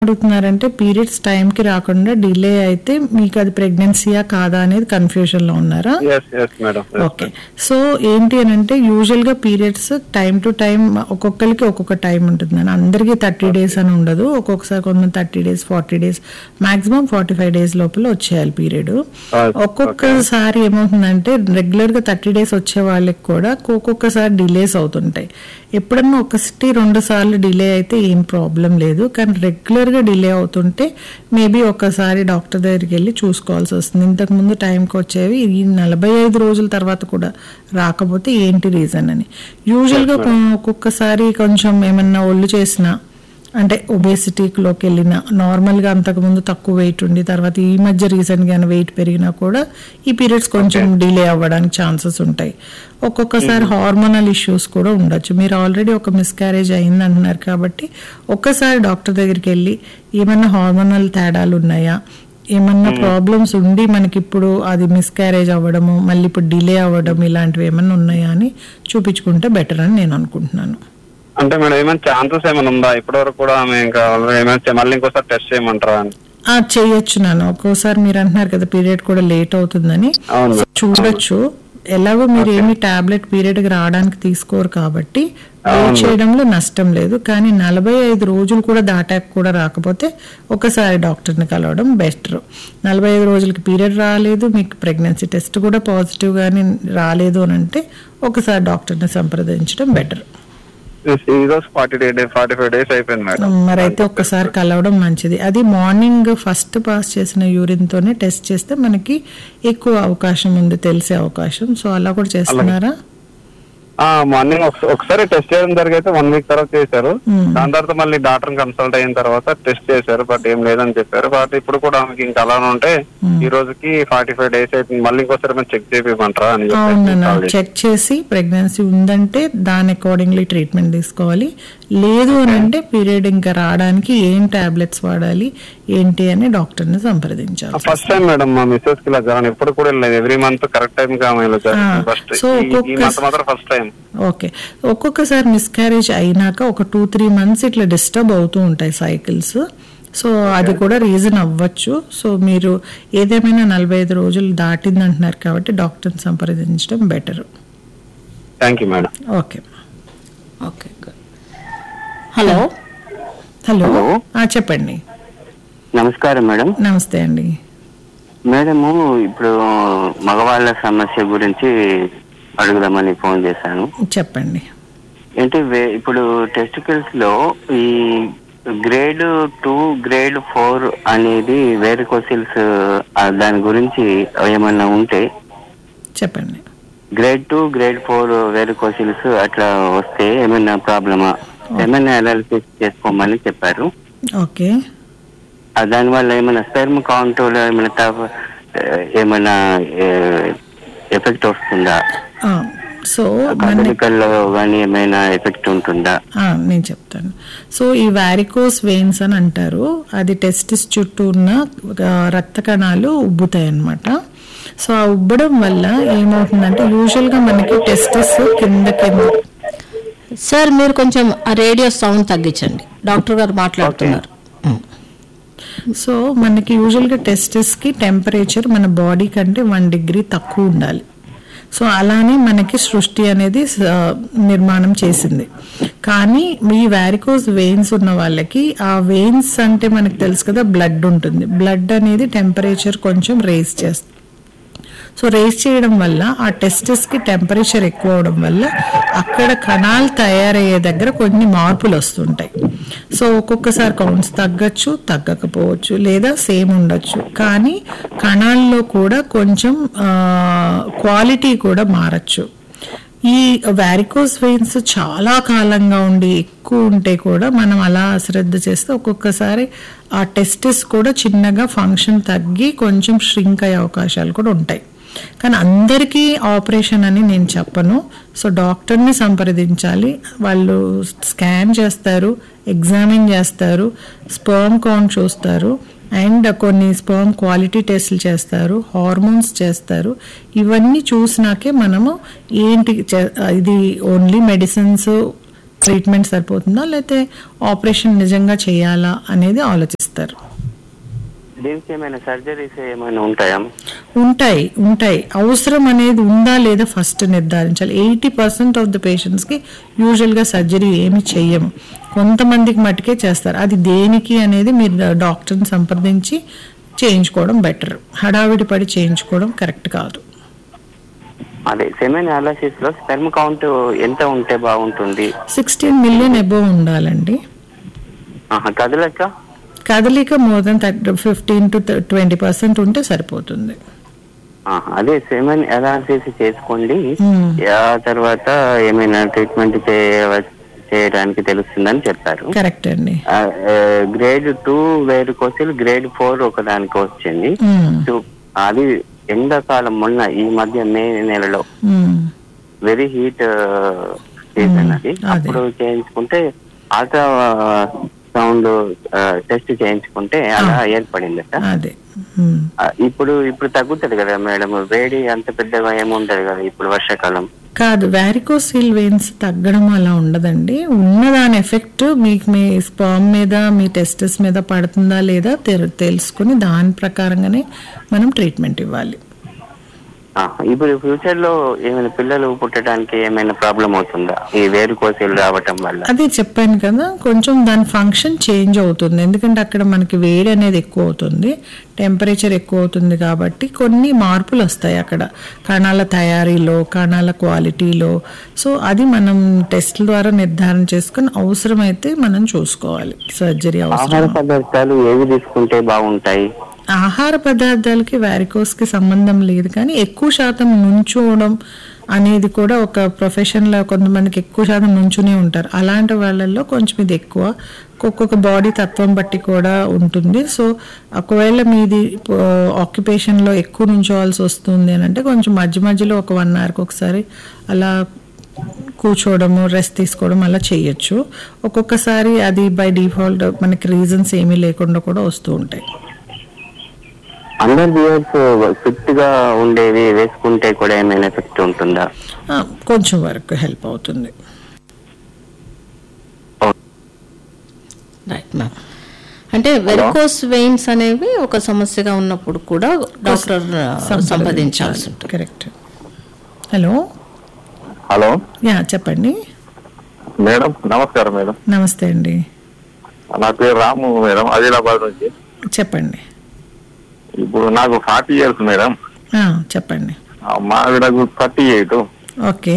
ఏమడుగుతున్నారంటే periods టైంకి రాకుండా delay అయితే మీకు అది ప్రెగ్నెన్సీయా కాదా అనేది కన్ఫ్యూజన్ లో ఉన్నారా yes yes madam okay so ఏంటి అని అంటే యూజువల్ గా పీరియడ్స్ టైం టు టైం ఒక్కొక్కరికి ఒక్కొక్క టైం ఉంటుంది అందరికీ థర్టీ డేస్ అని ఉండదు ఒక్కొక్కసారి కొంతమంది thirty days forty days maximum forty five days లోపల వచ్చేయాలి పీరియడ్ ఒక్కొక్కసారి ఏమవుతుందంటే రెగ్యులర్ గా థర్టీ డేస్ వచ్చే వాళ్ళకి కూడా ఒక్కొక్కసారి డిలేస్ అవుతుంటాయి ఎప్పుడన్నా ఒకటి రెండు సార్లు డిలే అయితే ఏం ప్రాబ్లం లేదు కానీ రెగ్యులర్ గా డిలే అవుతుంటే మేబీ ఒకసారి డాక్టర్ దగ్గరికి వెళ్ళి చూసుకోవాల్సి వస్తుంది ఇంతకు ముందు టైంకి వచ్చేవి ఈ నలభై ఐదు రోజుల తర్వాత కూడా రాకపోతే ఏంటి రీజన్ అని యూజువల్ గా కొ- ఒక్కొక్కసారి కొంచెం ఏమన్నా ఒళ్ళు చేసినా అంటే ఒబేసిటీలోకి వెళ్ళిన నార్మల్గా అంతకుముందు తక్కువ వెయిట్ ఉండి తర్వాత ఈ మధ్య రీసెంట్గా వెయిట్ పెరిగినా కూడా ఈ పీరియడ్స్ కొంచెం డిలే అవ్వడానికి ఛాన్సెస్ ఉంటాయి ఒక్కొక్కసారి హార్మోనల్ ఇష్యూస్ కూడా ఉండొచ్చు మీరు ఆల్రెడీ ఒక మిస్క్యారేజ్ అయింది అంటున్నారు కాబట్టి ఒక్కసారి డాక్టర్ దగ్గరికి వెళ్ళి ఏమన్నా హార్మోనల్ తేడాలు ఉన్నాయా ఏమన్నా ప్రాబ్లమ్స్ ఉండి మనకి ఇప్పుడు అది మిస్క్యారేజ్ అవ్వడము మళ్ళీ ఇప్పుడు డిలే అవ్వడం ఇలాంటివి ఏమన్నా ఉన్నాయా అని చూపించుకుంటే బెటర్ అని నేను అనుకుంటున్నాను అంటే మేడం ఏమైనా ఛాన్సెస్ ఏమైనా ఉందా ఇప్పటి వరకు కూడా ఆమె ఇంకా ఏమైనా చే- మళ్ళీ ఇంకోసారి టెస్ట్ చేయమంటారా అని ఆ చేయొచ్చు నాన్న ఒక్కోసారి మీరు అంటున్నారు కదా పీరియడ్ కూడా లేట్ అవుతుందని అవును సో చూడొచ్చు ఎలాగో మీరు ఏమి టాబ్లెట్ పీరియడ్ కి రావడానికి తీసుకోరు కాబట్టి వెయిట్ చేయడంలో నష్టం లేదు కానీ నలభై ఐదు రోజులు కూడా దాటాక కూడా రాకపోతే ఒకసారి డాక్టర్ని కలవడం బెటర్ నలభై ఐదు రోజులకి పీరియడ్ రాలేదు మీకు ప్రెగ్నెన్సీ టెస్ట్ కూడా పాజిటివ్ గానీ రాలేదు అని అంటే ఒకసారి డాక్టర్ని సంప్రదించడం బెటర్ ఈ రోజు forty day forty five days అయిపోయింది మేడం మరి అయితే ఒక్కసారి కలవడం మంచిది అది మార్నింగ్ ఫస్ట్ పాస్ చేసిన యూరిన్ తోనే టెస్ట్ చేస్తే మనకి ఎక్కువ అవకాశం ఉంది తెలిసే అవకాశం సో అలా కూడా చేస్తున్నారా ఆ మార్నింగ్ ఒకసారి టెస్ట్ చేయడం జరిగితే వన్ వీక్ తర్వాత చేశారు దాని తర్వాత మళ్ళీ డాక్టర్ కన్సల్ట్ అయిన తర్వాత టెస్ట్ చేశారు బట్ ఏం లేదని చెప్పారు బట్ ఇప్పుడు కూడా ఆమెకి ఇంకా అలానే ఉంటే ఈ రోజుకి ఫార్టీ ఫైవ్ డేస్ అవుతుంది మళ్ళీ ఇంకోసారి మేము చెక్ చేయమంటారా అని అవునన్నా చెప్పేసి చెక్ చేసి ప్రెగ్నెన్సీ ఉందంటే దాని అకార్డింగ్లీ ట్రీట్మెంట్ తీసుకోవాలి లేదు అని అంటే పీరియడ్ ఇంకా రావడానికి ఏం టాబ్లెట్స్ వాడాలి ఏంటి అని డాక్టర్ని సంప్రదించాలి ఫస్ట్ టైం మేడం మా మిస్సెస్ కి ఇలా జరగను ఎప్పుడు కూడా లేదు ఎవ్రీ మంత్ కరెక్ట్ టైం గా ఆమె ఇలా జరుగుతుంది ఆ, ఫస్ట్ so ఈ ఒక్కొక్క- మంత్ మాత్రం ఫస్ట్ టైం ఓకే ఒక్కొక్కసారి మిస్క్యారేజ్ అయినాక ఒక టూ త్రీ మంత్స్ ఇట్లా డిస్టర్బ్ అవుతూ ఉంటాయి సైకిల్స్ సో అది కూడా రీజన్ అవ్వచ్చు సో మీరు ఏదేమైనా నలభై ఐదు రోజులు దాటింది అంటున్నారు కాబట్టి డాక్టర్ని సంప్రదించడం better thank you madam okay okay good hello hello Hello. ఆ, చెప్పండి నమస్కారం మేడం నమస్తే అండి మేడము ఇప్పుడు మగవాళ్ళ సమస్య గురించి అడుగుదామని ఫోన్ చేశాను చెప్పండి అంటే వే- ఇప్పుడు టెస్టికల్స్ లో ఈ గ్రేడ్ టూ గ్రేడ్ ఫోర్ అనేది వేరికోసిల్స్ దాని గురించి ఏమన్నా ఉంటే చెప్పండి grade two grade four varicoceles అట్లా వస్తే ఏమైనా ప్రాబ్లమా ఏమైనా అనాలిసిస్ చేసుకోమని చెప్పారు ఓకే ఆ దానివల్ల ఏమైనా స్పెర్మ్ కౌంట్ ఏమైనా తప్ప- ఏమైనా ఎఫెక్ట్ వస్తుందా ఆ, సో మన కదలికల్లో కానీ ఏమైనా ఎఫెక్ట్ ఉంటుందా ఆ, నేను చెప్తాను సో ఈ వ్యారికోస్ వెయిన్స్ అని అంటారు అది టెస్టిస్ చుట్టూ ఉన్న ఆ, రక్త కణాలు ఉబ్బుతాయి అన్నమాట సో ఆ ఉబ్బడం వల్ల ఏమవుతుందంటే యూజువల్ గా మనకి టెస్టిస్ కింద కింద సార్ మీరు కొంచెం ఆ రేడియో సౌండ్ తగ్గించండి డాక్టర్ గారు మాట్లాడుతున్నారు ఉమ్. సో మనకి యూజువల్ గా టెస్టిస్ కి టెంపరేచర్ మన బాడీ కంటే వన్ డిగ్రీ తక్కువ ఉండాలి సో అలానే మనకి సృష్టి అనేది స- నిర్మాణం చేసింది కానీ ఈ వ్యారికోస్ వెయిన్స్ ఉన్న వాళ్ళకి ఆ వెయిన్స్ అంటే మనకి తెలుసు కదా బ్లడ్ ఉంటుంది బ్లడ్ అనేది టెంపరేచర్ కొంచెం రేస్ చేస్తుంది సో రేస్ చేయడం వల్ల ఆ టెస్టిస్ కి టెంపరేచర్ ఎక్కువ అవడం వల్ల అక్కడ కణాలు తయారయ్యే దగ్గర కొన్ని మార్పులు వస్తుంటాయి సో ఒక్కొక్కసారి కౌంట్స్ తగ్గచ్చు తగ్గకపోవచ్చు లేదా సేమ్ ఉండొచ్చు కానీ కణాల్లో కూడా కొంచెం క్వాలిటీ కూడా మారచ్చు ఈ వ్యారికోస్ వెయిన్స్ చాలా కాలంగా ఉండి ఎక్కువ ఉంటే కూడా మనం అలా అశ్రద్ధ చేస్తే ఒక్కొక్కసారి ఆ టెస్టిస్ కూడా చిన్నగా ఫంక్షన్ తగ్గి కొంచెం ష్రింక్ అయ్యే అవకాశాలు కూడా ఉంటాయి కానీ అందరికీ ఆపరేషన్ అని నేను చెప్పను సో డాక్టర్ని సంప్రదించాలి వాళ్ళు స్కాన్ చేస్తారు ఎగ్జామిన్ చేస్తారు స్పర్మ్ కౌంట్ చూస్తారు అండ్ కొన్ని స్పర్మ్ క్వాలిటీ టెస్ట్లు చేస్తారు హార్మోన్స్ చేస్తారు ఇవన్నీ చూసినాకే మనము ఏంటి చే- ఇది ఓన్లీ మెడిసిన్స్ ట్రీట్మెంట్ సరిపోతుందా లేకపోతే ఆపరేషన్ నిజంగా చేయాలా అనేది ఆలోచిస్తారు దీనికి ఏమైనా సర్జరీస్ ఏమైనా ఉంటాయా ఉంటాయి ఉంటాయి అవసరం అనేది ఉందా లేదా ఫస్ట్ నిర్ధారించాలి ఎయిటీ పర్సెంట్ ఆఫ్ ద పేషెంట్స్కి యూజువల్గా సర్జరీ ఏమి చెయ్యము కొంతమందికి మట్టుకే చేస్తారు అది దేనికి అనేది మీరు డాక్టర్ని సంప్రదించి చేయించుకోవడం బెటర్ హడావిడి పడి చేయించుకోవడం కరెక్ట్ కాదు అదే సెమెన్ అనాలిసిస్ లో స్పెర్మ్ కౌంట్ ఎంత ఉంటే బాగుంటుంది సిక్స్టీన్ మిలియన్ అబోవ్ ఉండాలండి ఆహా, కదలక కదలిక more than thirty fifteen to twenty percent ఉంటే సరిపోతుంది ఆహా, అదే సెమెన్ అనాలిసిస్ చేసుకోండి Hmm. ఆ తర్వాత ఏమైనా ట్రీట్మెంట్ చేయడానికి తెలుస్తుందని చెప్పారు కరెక్ట్ అండి గ్రేడ్ టూ వేరు కోసిల్ గ్రేడ్ ఫోర్ ఒకదానికి వచ్చింది మ్మ్. So, అది ఎండాకాలం మొన్న ఈ మధ్య మే నెలలో మ్మ్. వెరీ హీట్ సీజన్ అది అదే. అప్పుడు చేయించుకుంటే అల్ట్రా సౌండ్ టెస్ట్ చేయించుకుంటే అలా ఏర్పడిందట అదే మ్మ్. ఆ, ఇప్పుడు ఇప్పుడు తగ్గుతుంది కదా మేడం వేడి అంత పెద్దగా ఏముంటది కదా ఇప్పుడు వర్షాకాలం కాదు వ్యారికోసిల్ వెయిన్స్ తగ్గడం అలా ఉండదండి ఉన్న దాని ఎఫెక్ట్ మీకు మీ స్పర్మ్ మీద మీ టెస్టెస్ మీద పడుతుందా లేదా తెలు- తెలుసుకుని దాని ప్రకారంగానే మనం ట్రీట్మెంట్ ఇవ్వాలి ఆ, ఇప్పుడు ఫ్యూచర్ లో ఏమైనా పిల్లలు పుట్టడానికి ఏమైనా ప్రాబ్లం అవుతుందా ఈ వేరు కోసలు రావటం వల్ల అదే చెప్పాను కదా కొంచెం దాని ఫంక్షన్ చేంజ్ అవుతుంది ఎందుకంటే అక్కడ మనకి వేడి అనేది ఎక్కువ అవుతుంది టెంపరేచర్ ఎక్కువ అవుతుంది కాబట్టి కొన్ని మార్పులు వస్తాయి అక్కడ కణాల తయారీలో కణాల క్వాలిటీలో సో అది మనం టెస్ట్ల ద్వారా నిర్ధారణ చేసుకుని అవసరమైతే మనం చూసుకోవాలి సర్జరీ ఆహార అవసరం పదార్థాలు ఏవి తీసుకుంటే బాగుంటాయి ఆహార పదార్థాలకి వ్యారికోస్ కి సంబంధం లేదు కానీ ఎక్కువ శాతం నుంచోవడం అనేది కూడా ఒక ప్రొఫెషన్ లో కొంతమందికి ఎక్కువ శాతం నుంచునే ఉంటారు అలాంటి వాళ్ళల్లో కొంచెం ఇది ఎక్కువ ఒక్కొక్క బాడీ తత్వం బట్టి కూడా ఉంటుంది సో ఒకవేళ మీది ఆక్యుపేషన్ లో ఎక్కువ నుంచోవాల్సి వస్తుంది అని అంటే కొంచెం మధ్య మధ్యలో ఒక వన్ అవర్కి ఒకసారి అలా కూర్చోవడము రెస్ట్ తీసుకోవడం అలా చేయొచ్చు ఒక్కొక్కసారి అది బై డిఫాల్ట్ మనకి రీజన్స్ ఏమీ లేకుండా కూడా వస్తూ ఉంటాయి అండర్ బియర్స్ ఫిట్ గా ఉండేవి వేసుకుంటే కూడా ఏమైనా ఎఫెక్ట్ ఉంటుందా ఆ, కొంచెం వరకు హెల్ప్ అవుతుంది రైట్ మ్యామ్ అంటే వెరికోస్ వెయిన్స్ అనేవి ఒక సమస్యగా ఉన్నప్పుడు కూడా డాక్టర్ సంప్రదించాల్సి ఉంటుంది కరెక్ట్ హలో హలో యా చెప్పండి మేడం నమస్కారం మేడం నమస్తే అండి నా పేరు రాము మేడం ఆదిలాబాద్ నుంచి చెప్పండి ఇప్పుడు నాకు ఫార్టీ ఇయర్స్ మేడం ఆ, చెప్పండి ఆ, మా ఆవిడకు థర్టీ ఎయిట్ ఓకే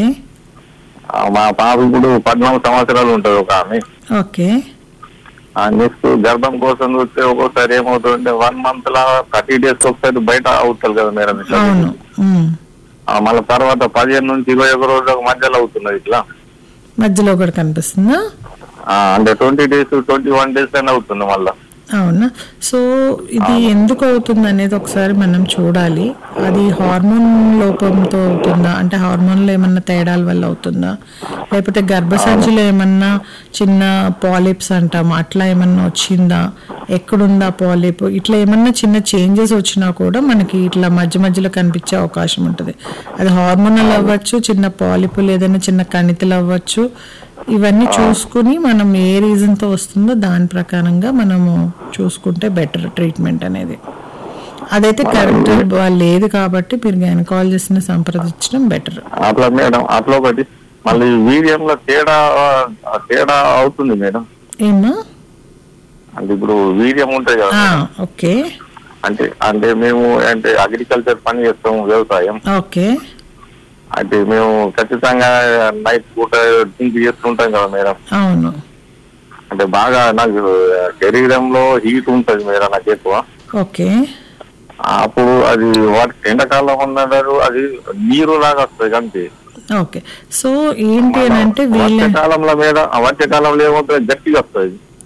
మా పాప ఇప్పుడు పద్నాలుగు సంవత్సరాలు ఉంటుంది ఒక ఆమె ఓకే నెక్స్ట్ గర్భం కోసం చూస్తే ఒక్కోసారి ఏమవుతుందంటే వన్ మంత్ లా థర్టీ డేస్ ఒకసారి బయట అవుతుంది కదా మేడం ఇట్లా అవును ఉమ్. ఆ, మళ్ళీ తర్వాత పదిహేను నుంచి ఇరవై ఒక రోజులకు మధ్యలో అవుతున్నది ఇట్లా మధ్యలో కూడా కనిపిస్తుందా ఆ, అంటే twenty days twenty one days అయినా అవుతుంది మళ్ళా అవునా సో ఇది ఎందుకు అవుతుంది అనేది ఒకసారి మనం చూడాలి అది హార్మోన్ లోపంతో అవుతుందా అంటే హార్మోన్లో ఏమన్నా తేడాల వల్ల అవుతుందా లేకపోతే గర్భసంచిలో ఏమన్నా చిన్న పాలిప్స్ అంటాం అట్లా ఏమన్నా వచ్చిందా ఎక్కడుందా పాలిప్ ఇట్లా ఏమన్నా చిన్న చేంజెస్ వచ్చినా కూడా మనకి ఇట్లా మధ్య మధ్యలో కనిపించే అవకాశం ఉంటుంది అది హార్మోనల్ అవ్వచ్చు చిన్న పాలిపులు ఏదైనా చిన్న కణితులు అవ్వచ్చు ఇవన్నీ చూసుకుని మనం ఏ రీజన్ తో వస్తుందో దాని ప్రకారంగా మనము చూసుకుంటే బెటర్ ట్రీట్మెంట్ అనేది అదైతే కరెక్ట్ లేదు కాబట్టి మీరు గైనకాలజిస్ట్ ని సంప్రదించడం బెటర్ అట్లా మేడం అట్లా ఒకటి మళ్ళీ వీర్యంలో తేడా ఆ, తేడా అవుతుంది మేడం ఏమా అంటే ఇప్పుడు వీర్యం ఉంటుంది కదా ఆ, మేడం. ఓకే అంటే అంటే మేము అంటే అగ్రికల్చర్ పని చేస్తాం వ్యవసాయం ఓకే అంటే మేము ఖచ్చితంగా నైట్ పూట డ్రింక్ చేస్తుంటాం కదా మేడం అవును అంటే బాగా నాకు శరీరంలో హీట్ ఉంటది మేడం నాకు ఎక్కువ ఓకే అప్పుడు అది వాటి ఎండాకాలం ఉన్నారు అది నీరు లాగా వస్తుంది అంతే ఓకే సో ఏంటి అని అంటే వీళ్ళ వర్షాకాలంలో మీద ఆ వర్షాకాలంలో ఏమవుతుంది గట్టిగా వస్తుంది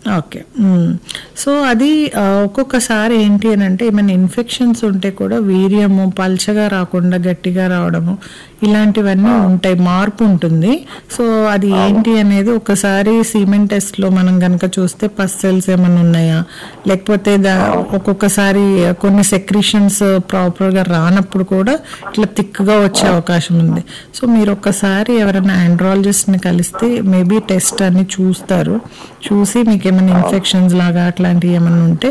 ఓకే మ్మ్. సో అది ఆ, ఒక్కొక్కసారి ఏంటి అని అంటే ఏమైనా ఇన్ఫెక్షన్స్ ఉంటే కూడా వీర్యము పల్చగా రాకుండా గట్టిగా రావడము ఇలాంటివన్నీ ఉంటాయి మార్పు ఉంటుంది సో అది ఏంటి అనేది ఒకసారి సిమెంట్ టెస్ట్ లో మనం కనుక చూస్తే పస్ సెల్స్ ఏమైనా ఉన్నాయా లేకపోతే దా- ఒక్కొక్కసారి కొన్ని సెక్రిషన్స్ ప్రాపర్ గా రానప్పుడు కూడా ఇట్లా థిక్గా వచ్చే అవకాశం ఉంది సో మీరు ఒక్కసారి ఎవరైనా ఆండ్రాలజిస్ట్ ని కలిస్తే మేబీ టెస్ట్ అన్ని చూస్తారు చూసి మీకు ఏమైనా ఇన్ఫెక్షన్స్ లాగా అట్లాంటివి ఏమైనా ఉంటే